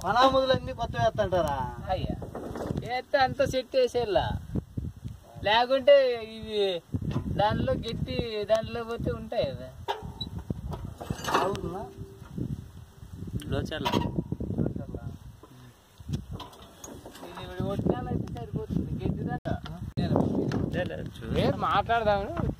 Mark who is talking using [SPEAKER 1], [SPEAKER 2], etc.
[SPEAKER 1] పనాముదులన్నీ కొత్త వేస్తుంటారా
[SPEAKER 2] అయ్యా వేస్తే అంత సెట్ వేసేలా లేకుంటే ఇవి దానిలో గట్టి దాంట్లో పోతే ఉంటాయి కదా
[SPEAKER 1] అవునా
[SPEAKER 3] లోచర్ల
[SPEAKER 2] ఇది కొట్టినాలైతే సరిపోతుంది గట్టి దాకా
[SPEAKER 3] లే, లే, చూ.
[SPEAKER 2] మాట్లాడదామని